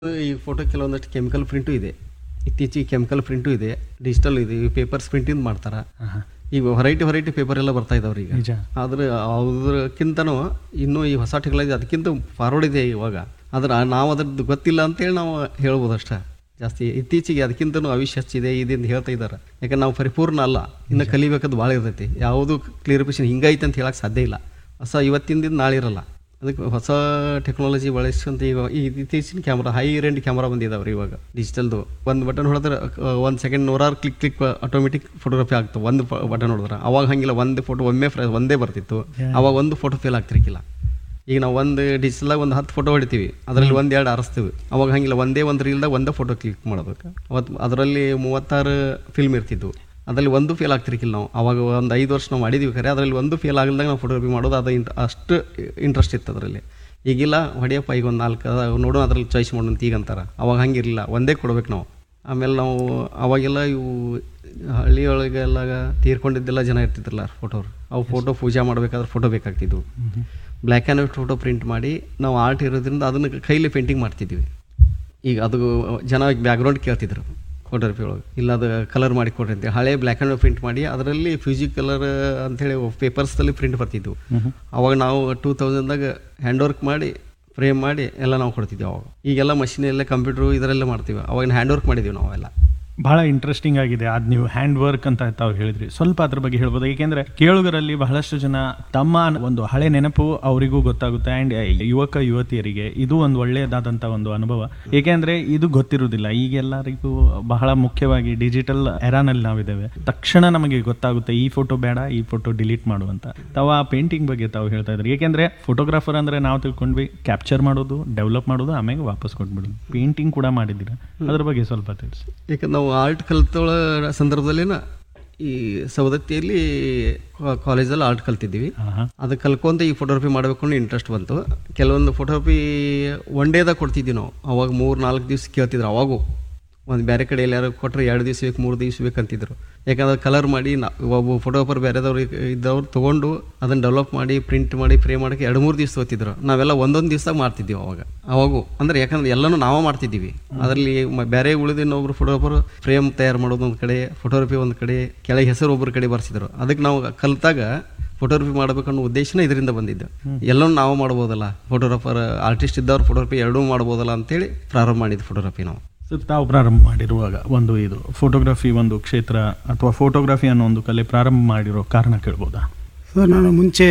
ಈ ಫೋಟೋ ಕೆಲವೊಂದಷ್ಟು chemical print ಇದೆ ಇತ್ತೀಚೆಗೆ ಕೆಮಿಕಲ್ ಪ್ರಿಂಟು ಇದೆ ಡಿಜಿಟಲ್ ಇದೆ ಪೇಪರ್ಸ್ ಪ್ರಿಂಟಿಂದ ಮಾಡ್ತಾರೆ ಈಗ ಹೊರೈಟಿ ಹೊರೈಟಿ ಪೇಪರ್ ಎಲ್ಲ ಬರ್ತಾ ಇದಾವ್ರಿ ಈಗ ನಿಜ ಆದ್ರೆ ಅದ್ರಕ್ಕಿಂತನೂ ಇನ್ನೂ ಈ ಹೊಸ ಟೆಕ್ನಾಲಜಿ ಅದಕ್ಕಿಂತ ಫಾರ್ವರ್ಡ್ ಇದೆ ಇವಾಗ ಆದ್ರೆ ನಾವು ಅದ್ರದ್ದು ಗೊತ್ತಿಲ್ಲ ಅಂತೇಳಿ ನಾವು ಹೇಳ್ಬೋದು ಅಷ್ಟೇ ಜಾಸ್ತಿ ಇತ್ತೀಚೆಗೆ ಅದಕ್ಕಿಂತನೂ ಆವಿಷ್ಯ ಹೆಚ್ಚಿದೆ ಇದಿಂದ ಹೇಳ್ತಾ ಇದ್ದಾರೆ ಯಾಕಂದ್ರೆ ನಾವು ಪರಿಪೂರ್ಣ ಅಲ್ಲ ಇನ್ನು ಕಲಿಬೇಕಾದ್ ಭಾಳ ಇರ್ತೈತಿ ಯಾವುದು ಕ್ಲಿಯರಿಫಿಕೇಶನ್ ಹಿಂಗೈತೆ ಅಂತ ಹೇಳಕ್ಕೆ ಸಾಧ್ಯ ಇಲ್ಲ ಹೊಸ ಇವತ್ತಿನ ದಿನ ನಾಳೆ ಇರಲ್ಲ ಅದಕ್ಕೆ ಹೊಸ ಟೆಕ್ನಾಲಜಿ ಬಳಸ್ಕೊಂತ ಈಗ ಈ ಇತ್ತೀಚಿನ ಕ್ಯಾಮ್ರಾ ಹೈ ರೆಂಡ್ ಕ್ಯಾಮ್ರಾ ಬಂದಿದಾವೆ ರೀ ಇವಾಗ ಡಿಜಿಟಲ್ದು ಒಂದು ಬಟನ್ ಹೊಡೆದ್ರೆ ಒಂದು ಸೆಕೆಂಡ್ ನೂರಾರು ಕ್ಲಿಕ್ ಕ್ಲಿಕ್ ಆಟೋಮೆಟಿಕ್ ಫೋಟೋಗ್ರಫಿ ಆಗ್ತವೆ ಒಂದು ಬಟನ್ ಹೊಡೆದ್ರೆ ಅವಾಗ ಹಂಗಿಲ್ಲ ಒಂದು ಫೋಟೋ ಒಮ್ಮೆ ಫ್ರ ಒಂದೇ ಬರ್ತಿತ್ತು ಅವಾಗ ಒಂದು ಫೋಟೋ ಫೇಲ್ ಆಗ್ತಿರ್ಕಿಲ್ಲ ಈಗ ನಾವು ಒಂದು ಡಿಜಿಟಲಾಗ ಒಂದು ಹತ್ತು ಫೋಟೋ ಹೊಡಿತೀವಿ ಅದರಲ್ಲಿ ಒಂದು ಎರಡು ಆರಿಸ್ತೀವಿ ಅವಾಗ ಹಂಗಿಲ್ಲ ಒಂದೇ ಒಂದು ರೀಲ್ದಾಗ ಒಂದೇ ಫೋಟೋ ಕ್ಲಿಕ್ ಮಾಡಬೇಕು ಅವತ್ತು ಅದರಲ್ಲಿ ಮೂವತ್ತಾರು ಫಿಲ್ಮ್ ಇರ್ತಿದ್ವು ಅದರಲ್ಲಿ ಒಂದು ಫೇಲ್ ಆಗ್ತಿರ್ಕಿಲ್ಲ ನಾವು ಅವಾಗ ಒಂದು ಐದು ವರ್ಷ ನಾವು ಮಾಡಿದ್ವಿ ಖರೆ ಅದರಲ್ಲಿ ಒಂದು ಫೇಲ್ ಆಗಲ್ದಾಗ ನಾವು ಫೋಟೋಗ್ರಫಿ ಮಾಡೋದು ಅದು ಇಂಟ್ ಅಷ್ಟು ಇಂಟ್ರೆಸ್ಟ್ ಇತ್ತು ಅದರಲ್ಲಿ ಈಗಿಲ್ಲ ಹೊಡಿಯಪ್ಪ ಈಗ ಒಂದು ನಾಲ್ಕು ಅದ ನೋಡೋಣ ಅದ್ರಲ್ಲಿ ಚಾಯ್ಸ್ ಮಾಡೋಣ ಅಂತ ಈಗ ಅಂತಾರೆ ಅವಾಗ ಹಂಗಿರಲಿಲ್ಲ ಒಂದೇ ಕೊಡ್ಬೇಕು ನಾವು ಆಮೇಲೆ ನಾವು ಅವಾಗೆಲ್ಲ ಇವು ಹಳ್ಳಿಯೊಳಗೆಲ್ಲ ತೀರ್ಕೊಂಡಿದ್ದೆಲ್ಲ ಜನ ಇರ್ತಿದ್ರಲ್ಲ ಫೋಟೋರು ಅವು ಫೋಟೋ ಪೂಜೆ ಮಾಡಬೇಕಾದ್ರೆ ಫೋಟೋ ಬೇಕಾಗ್ತಿದ್ವು black and white photo print ಮಾಡಿ ನಾವು ಆರ್ಟ್ ಇರೋದ್ರಿಂದ ಅದನ್ನು ಕೈಲಿ ಪೇಂಟಿಂಗ್ ಮಾಡ್ತಿದ್ವಿ ಈಗ ಅದು ಜನ ಬ್ಯಾಕ್ಗ್ರೌಂಡ್ ಕೇಳ್ತಿದ್ರು ಫೋಟೋಗ್ರಫಿ ಒಳಗೆ ಇಲ್ಲ ಅದು ಕಲರ್ ಮಾಡಿ ಕೊಡ್ರಿ ಅಂತ ಹಳೆ ಬ್ಲ್ಯಾಕ್ ಆ್ಯಂಡ್ ವೈಟ್ ಪ್ರಿಂಟ್ ಮಾಡಿ ಅದರಲ್ಲಿ ಫ್ಯೂಸಿಕ್ ಕಲರ್ ಅಂತೇಳಿ ಪೇಪರ್ಸ್ದಲ್ಲಿ ಪ್ರಿಂಟ್ ಬರ್ತಿದ್ವು ಅವಾಗ ನಾವು ಟೂ ತೌಸಂಡ್ದಾಗ ಹ್ಯಾಂಡ್ ವರ್ಕ್ ಮಾಡಿ ಫ್ರೇಮ್ ಮಾಡಿ ಎಲ್ಲ ನಾವು ಕೊಡ್ತಿದ್ವಿ ಅವಾಗ ಈಗೆಲ್ಲ ಮಷಿನೆಲ್ಲ ಕಂಪ್ಯೂಟ್ರು ಇದರಲ್ಲೇ ಮಾಡ್ತೀವಿ ಅವಾಗ ಹ್ಯಾಂಡ್ ವರ್ಕ್ ಮಾಡಿದ್ದೀವಿ ನಾವೆಲ್ಲ ಬಹಳ ಇಂಟ್ರೆಸ್ಟಿಂಗ್ ಆಗಿದೆ ಅದು ನೀವು ಹ್ಯಾಂಡ್ ವರ್ಕ್ ಅಂತ ತಾವು ಹೇಳಿದ್ರಿ ಸ್ವಲ್ಪ ಅದ್ರ ಬಗ್ಗೆ ಹೇಳ್ಬೋದು ಏಕೆಂದ್ರೆ ಕೇಳುಗರಲ್ಲಿ ಬಹಳಷ್ಟು ಜನ ತಮ್ಮ ಒಂದು ಹಳೆ ನೆನಪು ಅವರಿಗೂ ಗೊತ್ತಾಗುತ್ತೆ ಅಂಡ್ ಯುವಕ ಯುವತಿಯರಿಗೆ ಇದು ಒಂದು ಒಳ್ಳೆಯದಾದಂಥ ಒಂದು ಅನುಭವ ಏಕೆಂದ್ರೆ ಇದು ಗೊತ್ತಿರುವುದಿಲ್ಲ ಈಗೆಲ್ಲರಿಗೂ ಬಹಳ ಮುಖ್ಯವಾಗಿ ಡಿಜಿಟಲ್ ಎರಾನಲ್ಲಿ ನಾವಿದ್ದೇವೆ ತಕ್ಷಣ ನಮಗೆ ಗೊತ್ತಾಗುತ್ತೆ ಈ ಫೋಟೋ ಬೇಡ ಈ ಫೋಟೋ ಡಿಲೀಟ್ ಮಾಡುವಂತ ತಾವು ಆ ಪೇಂಟಿಂಗ್ ಬಗ್ಗೆ ತಾವು ಹೇಳ್ತಾ ಇದ್ರಿ ಏಕೆಂದ್ರೆ ಫೋಟೋಗ್ರಾಫರ್ ಅಂದ್ರೆ ನಾವು ತಿಳ್ಕೊಂಡ್ವಿ ಕ್ಯಾಪ್ಚರ್ ಮಾಡೋದು ಡೆವಲಪ್ ಮಾಡೋದು ಆಮೇಲೆ ವಾಪಸ್ ಕೊಟ್ಬಿಡೋದು ಪೇಂಟಿಂಗ್ ಕೂಡ ಮಾಡಿದ್ದೀರಾ ಅದ್ರ ಬಗ್ಗೆ ಸ್ವಲ್ಪ ತಿಳಿಸಿ ಯಾಕಂದ್ರೆ ನಾವು ಆರ್ಟ್ ಕಲ್ತೊಳ ಸಂದರ್ಭದಲ್ಲಿನ ಈ ಸವದತ್ತಿಯಲ್ಲಿ ಕಾಲೇಜಲ್ಲಿ ಆರ್ಟ್ ಕಲ್ತಿದ್ದೀವಿ ಆಹಾ. ಅದು ಕಲ್ಕೊಂತ ಈ ಫೋಟೋಗ್ರಫಿ ಮಾಡಬೇಕು ಅನ್ನೋ ಇಂಟ್ರೆಸ್ಟ್ ಬಂತು ಕೆಲವೊಂದು ಫೋಟೋಗ್ರಫಿ ಒನ್ ಡೇದಾಗ ಕೊಡ್ತಿದ್ವಿ ನಾವು ಅವಾಗ ಮೂರು ನಾಲ್ಕು ದಿವ್ಸ ಕೇಳ್ತಿದ್ರು ಅವಾಗೂ ಒಂದು ಬೇರೆ ಕಡೆ ಎಲ್ಲಾರು ಕೊಟ್ಟರೆ ಎರಡು ದಿವ್ಸ ಬೇಕು ಮೂರು ದಿವ್ಸ ಬೇಕಂತಿದ್ರು ಯಾಕಂದ್ರೆ ಕಲರ್ ಮಾಡಿ ನಾ ಒಬ್ಬ ಫೋಟೋಗ್ರಫರ್ ಬೇರೆದವ್ರು ಇದ್ದವ್ರು ತೊಗೊಂಡು ಅದನ್ನು ಡೆವಲಪ್ ಮಾಡಿ ಪ್ರಿಂಟ್ ಮಾಡಿ ಫ್ರೇಮ್ ಮಾಡೋಕ್ಕೆ ಎರಡು ಮೂರು ದಿವ್ಸ ತೊಗೊತಿದ್ರು ನಾವೆಲ್ಲ ಒಂದೊಂದು ದಿವ್ಸ ಮಾಡ್ತಿದ್ವಿ ಅವಾಗ ಅವಾಗೂ ಅಂದ್ರೆ ಯಾಕಂದ್ರೆ ಎಲ್ಲನೂ ನಾವೇ ಮಾಡ್ತಿದ್ದೀವಿ ಅದರಲ್ಲಿ ಮ- ಬೇರೆ ಉಳಿದಿನ ಒಬ್ರು ಫೋಟೋಗ್ರಫರ್ ಫ್ರೇಮ್ ತಯಾರು ಮಾಡೋದು ಒಂದು ಕಡೆ ಫೋಟೋಗ್ರಫಿ ಒಂದು ಕಡೆ ಕೆಳಗೆ ಹೆಸರು ಒಬ್ಬರ ಕಡೆ ಬರ್ಸಿದ್ರು ಅದಕ್ಕೆ ನಾವು ಕಲ್ತಾಗ ಫೋಟೋಗ್ರಫಿ ಮಾಡಬೇಕನ್ನೋ ಉದ್ದೇಶನೇ ಇದರಿಂದ ಬಂದಿದ್ದು ಎಲ್ಲನೂ ನಾವು ಮಾಡ್ಬೋದಲ್ಲ ಫೋಟೋಗ್ರಾಫರ್ ಆರ್ಟಿಸ್ಟ್ ಇದ್ದವ್ರು ಫೋಟೋಗ್ರಫಿ ಎರಡೂ ಮಾಡ್ಬೋದಲ್ಲ ಅಂತೇಳಿ ಪ್ರಾರಂಭ ಮಾಡಿದ್ದು ಫೋಟೋಗ್ರಫಿ ನಾವು ಸೊ ತಾವು ಪ್ರಾರಂಭ ಮಾಡಿರುವಾಗ ಒಂದು ಇದು ಫೋಟೋಗ್ರಫಿ ಒಂದು ಕ್ಷೇತ್ರ ಅಥವಾ ಫೋಟೋಗ್ರಫಿ ಅನ್ನೋ ಒಂದು ಕಲೆ ಪ್ರಾರಂಭ ಮಾಡಿರೋ ಕಾರಣ ಕೇಳ್ಬೋದಾ ಸರ್ ನಾನು ಮುಂಚೆ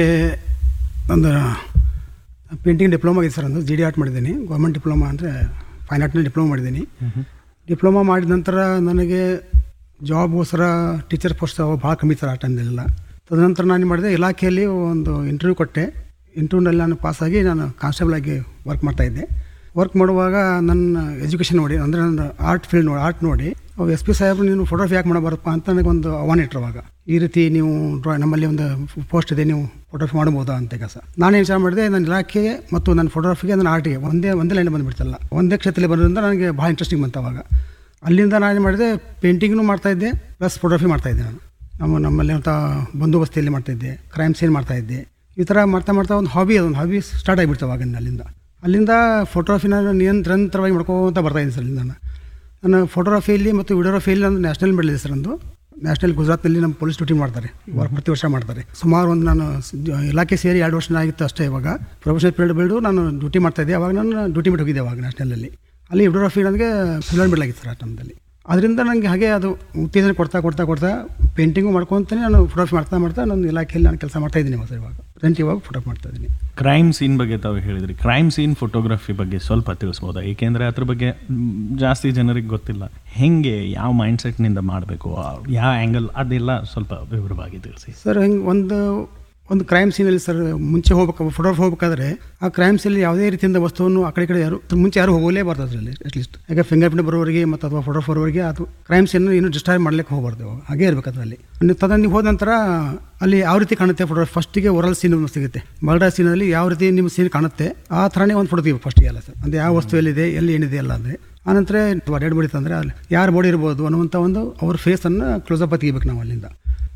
ಒಂದು ಪೇಂಟಿಂಗ್ ಡಿಪ್ಲೊಮಾ ಆಗಿದೆ ಸರ್ ಒಂದು ಜಿ ಡಿ ಆರ್ಟ್ ಮಾಡಿದ್ದೀನಿ ಗೌರ್ಮೆಂಟ್ ಡಿಪ್ಲೊಮಾ ಅಂದರೆ ಫೈನ್ ಆರ್ಟ್ನಲ್ಲಿ ಡಿಪ್ಲೊಮಾ ಮಾಡಿದ್ದೀನಿ ಡಿಪ್ಲೊಮಾ ಮಾಡಿದ ನಂತರ ನನಗೆ ಜಾಬ್ಗೋಸ್ಕರ ಟೀಚರ್ ಪೋಸ್ಟ್ ಭಾಳ ಕಮ್ಮಿ ಸರ್ ಆ ಟೈಮ್ದಲ್ಲೆಲ್ಲ ತದನಂತರ ನಾನು ಏನು ಮಾಡಿದೆ ಇಲಾಖೆಯಲ್ಲಿ ಒಂದು ಇಂಟರ್ವ್ಯೂ ಕೊಟ್ಟೆ ಇಂಟರ್ವ್ಯೂನಲ್ಲಿ ನಾನು ಪಾಸಾಗಿ ನಾನು ಕಾನ್ಸ್ಟೇಬಲ್ ಆಗಿ ವರ್ಕ್ ಮಾಡ್ತಾಯಿದ್ದೆ ವರ್ಕ್ ಮಾಡುವಾಗ ನನ್ನ ಎಜುಕೇಷನ್ ನೋಡಿ ಅಂದರೆ ನನ್ನ ಆರ್ಟ್ ಫೀಲ್ಡ್ ನೋಡಿ ಆರ್ಟ್ ನೋಡಿ ಅವು ಎಸ್ ಪಿ ಸಾಹೇಬ್ರು ನೀನು ಫೋಟೋಗ್ರಫಿ ಯಾಕೆ ಮಾಡಬಾರಪ್ಪ ಅಂತ ನನಗೊಂದು ಆಹ್ವಾನ ಇಟ್ಟರು ಅವಾಗ ಈ ರೀತಿ ನೀವು ಡ್ರಾ ನಮ್ಮಲ್ಲಿ ಒಂದು ಪೋಸ್ಟ್ ಇದೆ ನೀವು ಫೋಟೋಗ್ರಫಿ ಮಾಡ್ಬೋದಾ ಅಂತ ಕೆಲಸ ನಾನೇನು ವಿಚಾರ ಮಾಡಿದೆ ನನ್ನ ಇಲಾಖೆಗೆ ಮತ್ತು ನನ್ನ ಫೋಟೋಗ್ರಫಿಗೆ ನನ್ನ ಆರ್ಟಿಗೆ ಒಂದೇ ಒಂದೇ ಲೈನ್ ಬಂದುಬಿಡ್ತಲ್ಲ ಒಂದೇ ಕ್ಷೇತ್ರದಲ್ಲಿ ಬರೋದ್ರಿಂದ ನನಗೆ ಭಾಳ ಇಂಟ್ರೆಸ್ಟಿಂಗ್ ಬಂತು ಅವಾಗ ಅಲ್ಲಿಂದ ನಾನು ಏನು ಮಾಡಿದೆ ಪೇಂಟಿಂಗ್ನು ಮಾಡ್ತಾಯಿದ್ದೆ ಪ್ಲಸ್ ಫೋಟೋಗ್ರಫಿ ಮಾಡ್ತಾಯಿದ್ದೆ ನಾನು ನಮ್ಮ ನಮ್ಮಲ್ಲಿ ಅಂತ ಬಂದೋಬಸ್ತಿಯಲ್ಲಿ ಮಾಡ್ತಾಯಿದ್ದೆ ಕ್ರೈಮ್ ಸೀನ್ ಮಾಡ್ತಾಯಿದ್ದೆ ಈ ಥರ ಮಾಡ್ತಾ ಮಾಡ್ತಾ ಒಂದು ಹಾಬಿ ಅದೊಂದು ಹಾಬಿ ಸ್ಟಾರ್ಟ್ ಆಗಿಬಿಡ್ತು ಅವಾಗಿಂದ ಅಲ್ಲಿಂದ ಅಲ್ಲಿಂದ ಫೋಟೋಗ್ರಫಿನ ನಿರಂತರವಾಗಿ ಮಾಡ್ಕೋತ ಬರ್ತಾಯಿದ್ದೀನಿ ಸರ್ ಅಲ್ಲಿಂದ ನಾನು ನಾನು ಫೋಟೋಗ್ರಫಿಯಲ್ಲಿ ಮತ್ತು ವಿಡಿಯೋಗ್ರಫಿಯಲ್ಲಿ ನಾನು ನ್ಯಾಷನಲ್ ಮೆಡಲ್ ಇದೆ ಸರ್ ಒಂದು ನ್ಯಾಷನಲ್ ಗುಜರಾತ್ನಲ್ಲಿ ನಮ್ಮ ಪೊಲೀಸ್ ಡ್ಯೂಟಿ ಮಾಡ್ತಾರೆ ಇವಾಗ ಪ್ರತಿ ವರ್ಷ ಮಾಡ್ತಾರೆ ಸುಮಾರು ಒಂದು ನಾನು ಸ್- ಜ- ಇಲಾಖೆ ಸೇರಿ ಎರಡು ವರ್ಷ ಆಗಿತ್ತು ಅಷ್ಟೇ ಇವಾಗ ಪ್ರೊಫೆಷನಲ್ ಪೀರಿಯಡ್ ಬಿಡು ನಾನು ಡ್ಯೂಟಿ ಮಾಡ್ತಾ ಇದ್ದೆ ಅವಾಗ ನಾನು ಡ್ಯೂಟಿ ಬಿಟ್ಟು ಹೋಗಿದ್ದೆ ಅವಾಗ ನ್ಯಾಷನಲಲ್ಲಿ ಅಲ್ಲಿ ವಿಡಿಯೋಗ್ರಫಿ ನನಗೆ ಸಿಲ್ವರ್ ಮೆಡಲ್ ಆಗಿತ್ತು ಸರ್ ಆ ಟೈಮ್ದಲ್ಲಿ ಅದರಿಂದ ನನಗೆ ಹಾಗೆ ಅದು ಉತ್ತೇಜನ ಕೊಡ್ತಾ ಕೊಡ್ತಾ ಕೊಡ್ತಾ ಪೇಂಟಿಂಗು ಮಾಡ್ಕೊತಾನೆ ನಾನು ಫೋಟೋಗ್ರಫಿ ಮಾಡ್ತಾ ಮಾಡ್ತಾ ನನ್ನ ಇಲಾಖೆಯಲ್ಲಿ ನಾನು ಕೆಲಸ ಮಾಡ್ತಾ ಇದ್ದೀನಿ ಇವಾಗ ಇವಾಗ ಪ್ರೆಸೆಂಟ್ ಇವಾಗ ಫೋಟೋ ಮಾಡ್ತಾ ಇದ್ದೀನಿ ಕ್ರೈಮ್ ಸೀನ್ ಬಗ್ಗೆ ತಾವು ಹೇಳಿದ್ರಿ ಕ್ರೈಮ್ ಸೀನ್ ಫೋಟೋಗ್ರಫಿ ಬಗ್ಗೆ ಸ್ವಲ್ಪ ತಿಳಿಸ್ಬೋದಾ ಏಕೆಂದರೆ ಅದ್ರ ಬಗ್ಗೆ ಮ್, ಜಾಸ್ತಿ ಜನರಿಗೆ ಗೊತ್ತಿಲ್ಲ ಹೆಂಗೆ ಯಾವ ಮೈಂಡ್ ಸೆಟ್ನಿಂದ ಮಾಡಬೇಕು ಯಾವ ಆ್ಯಂಗಲ್ ಅದೆಲ್ಲ ಸ್ವಲ್ಪ ವಿವರವಾಗಿ ತಿಳಿಸಿ ಸರ್ ಹಿಂಗೆ ಒಂದು ಒಂದು ಕ್ರೈಮ್ ಸೀನಲ್ಲಿ ಸರ್ ಮುಂಚೆ ಹೋಗ್ಬೇಕು ಫೋಟೋಗ್ರಫಿ ಹೋಗ್ಬೇಕಾದ್ರೆ ಆ ಕ್ರೈಮ್ ಸೀನಲ್ಲಿ ಯಾವುದೇ ರೀತಿಯಿಂದ ವಸ್ತುವನ್ನು ಆ ಕಡೆ ಈ ಕಡೆ ಯಾರು ಮುಂಚೆ ಯಾರು ಹೋಗಲೇಬಾರ್ದು ಅದರಲ್ಲಿ ಅಟ್ಲೀಸ್ಟ್ ಯಾಕೆ ಫಿಂಗರ್ ಪ್ರಿಂಟ್ ಬರೋರಿಗೆ ಮತ್ತು ಅಥವಾ ಫೋಟೋ ಬರೋರಿಗೆ ಅದು ಕ್ರೈಮ್ ಸೀನ್ ಏನು ಡಿಸ್ಟರ್ಬ್ ಮಾಡ್ಲಿಕ್ಕೆ ಹೋಗಬಾರ್ದು ಅವಾಗ. ಹಾಗೇ ಇರ್ಬೇಕು ಅದರಲ್ಲಿ ನೀವು ತದ ನೀವು ಹೋದ ನಂತರ ಅಲ್ಲಿ ಯಾವ ರೀತಿ ಕಾಣುತ್ತೆ ಫೋಟೋ ಫಸ್ಟಿಗೆ ಓರಲ್ ಸೀನ್ ಸಿಗುತ್ತೆ ಮರ್ಡರ್ ಸೀನಲ್ಲಿ ಯಾವ ರೀತಿ ನಿಮ್ಮ ಸೀನ್ ಕಾಣುತ್ತೆ ಆ ಥರನೇ ಒಂದು ಫೋಟೋ ತೆಗಿಬೇಕು ಫಸ್ಟಿಗೆ ಎಲ್ಲ ಸರ್ ಅಂದರೆ ಯಾವ ವಸ್ತು ಎಲ್ಲಿದೆ ಎಲ್ಲಿ ಏನಿದೆ ಎಲ್ಲ ಅಂದರೆ ಆನಂತರ ಡೆಡ್ ಬಾಡಿ ತಂದರೆ ಅಲ್ಲಿ ಯಾರು ಬಾಡಿ ಇರ್ಬೋದು ಅನ್ನುವಂಥ ಒಂದು ಅವ್ರ ಫೇಸನ್ನು ಕ್ಲೋಸಪ್ ತೆಗಿಬೇಕು ನಾವು ಅಲ್ಲಿಂದ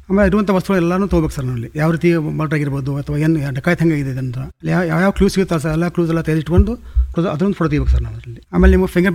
ಆಮೇಲೆ ಇರುವಂಥ ವಸ್ತುಗಳು ಎಲ್ಲಾನು ತೊಗೋಬೇಕು ಸರ್ ನಾವಲ್ಲಿ ಯಾವ ರೀತಿ ಮರ್ಡರ್ ಆಗಿರ್ಬೋದು ಅಥವಾ ಏನು ಡಕಾಯ್ತು ಹೆಂಗಾಗಿದೆ ಅಂತ ಯಾವ ಯಾವ ಕ್ಲೂಸ್ ಸಿಗುತ್ತಲ್ಲ ಸರ್ ಎಲ್ಲ ಕ್ಲೂಸ್ ಎಲ್ಲ ತೆಗೆದಿಟ್ಕೊಂಡು ಅದನ್ನು ಫೋಟೋ ತೆಗಿಬೇಕು ಸರ್ ನಾವು ಅದರಲ್ಲಿ ಆಮೇಲೆ ನಿಮ್ಮ ಫಿಂಗರ್